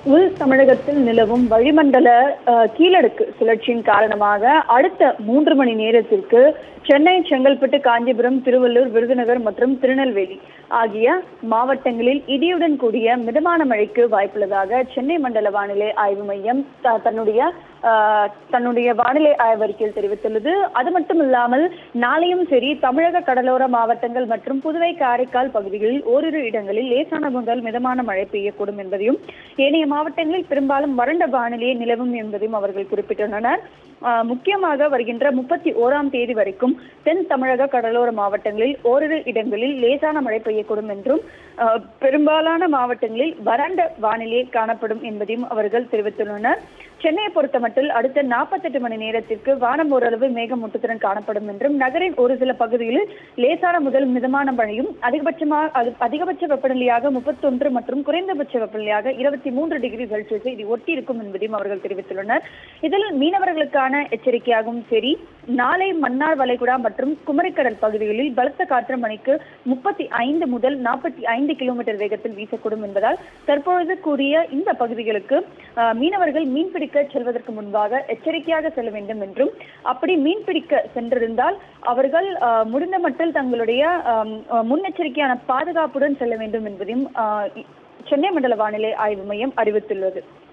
உள் தமிழகத்தில் நிலவும் வளிமண்டல அஹ், கீழடுக்கு சுழற்சியின் காரணமாக அடுத்த மூன்று மணி நேரத்திற்கு சென்னை செங்கல்பட்டு காஞ்சிபுரம் திருவள்ளூர் விருதுநகர் மற்றும் திருநெல்வேலி ஆகிய மாவட்டங்களில் இடியுடன் கூடிய மிதமான மழைக்கு வாய்ப்புள்ளதாக சென்னை மண்டல வானிலை ஆய்வு மையம் த- தன்னுடைய அஹ், தன்னுடைய வானிலை ஆய்வறிக்கையில் தெரிவித்துள்ளது அது மட்டும் இல்லாமல் நாளையும் சரி தமிழக கடலோர மாவட்டங்கள் மற்றும் புதுவை காரைக்கால் பகுதிகளில் ஓரிரு இடங்களில் லேசான முதல் மிதமான மழை பெய்யக்கூடும் என்பதையும் ஏனைய மாவட்டங்களில் பெரும்பாலும் வறண்ட வானிலையே நிலவும் என்பதையும் அவர்கள் குறிப்பிட்டுள்ளனர் ஆஹ் முக்கியமாக வருகின்ற முப்பத்தி ஓராம் தேதி வரைக்கும் தென் தமிழக கடலோர மாவட்டங்களில் ஓரிரு இடங்களில் லேசான மழை பெய்யக்கூடும் என்றும் ஆஹ் பெரும்பாலான மாவட்டங்களில் வறண்ட வானிலை காணப்படும் என்பதையும் அவர்கள் தெரிவித்துள்ளனர் சென்னையை பொறுத்தமட்டில் அடுத்த நாற்பத்தெட்டு மணி நேரத்திற்கு வானம் ஓரளவு மேகமூட்டத்துடன் காணப்படும் என்றும் நகரின் ஒரு சில பகுதிகளில் லேசான முதல் மிதமான மழையும் அதிகபட்சமாக அது- அதிகபட்ச வெப்பநிலையாக முப்பத்தொன்று மற்றும் குறைந்தபட்ச வெப்பநிலையாக இருபத்தி மூன்று டிகிரி செல்சியஸை இது ஒட்டி இருக்கும் என்பதையும் அவர்கள் தெரிவித்துள்ளனர் இதில் மீனவர்களுக்கான எச்சரிக்கையாகவும் சரி நாளை மன்னார் வளைகுடா மற்றும் குமரிக்கடல் பகுதிகளில் பலத்த காற்று மணிக்கு முப்பத்தி ஐந்து முதல் நாற்பத்தி ஐந்து கிலோமீட்டர் வேகத்தில் வீசக்கூடும் என்பதால் தற்பொழுது கூறிய இந்த பகுதிகளுக்கு ஆஹ், மீனவர்கள் மீன்பிடிக்க செல்வதற்கு முன்பாக எச்சரிக்கையாக செல்ல வேண்டும் என்றும் அப்படி மீன்பிடிக்க சென்றிருந்தால் அவர்கள் ஆஹ், முடிந்த மட்டில் தங்களுடைய ஆம், ஆஹ், முன்னெச்சரிக்கையான பாதுகாப்புடன் செல்ல வேண்டும் என்பதையும் ஆஹ், இ- சென்னை மண்டல வானிலை ஆய்வு மையம் அறிவித்துள்ளது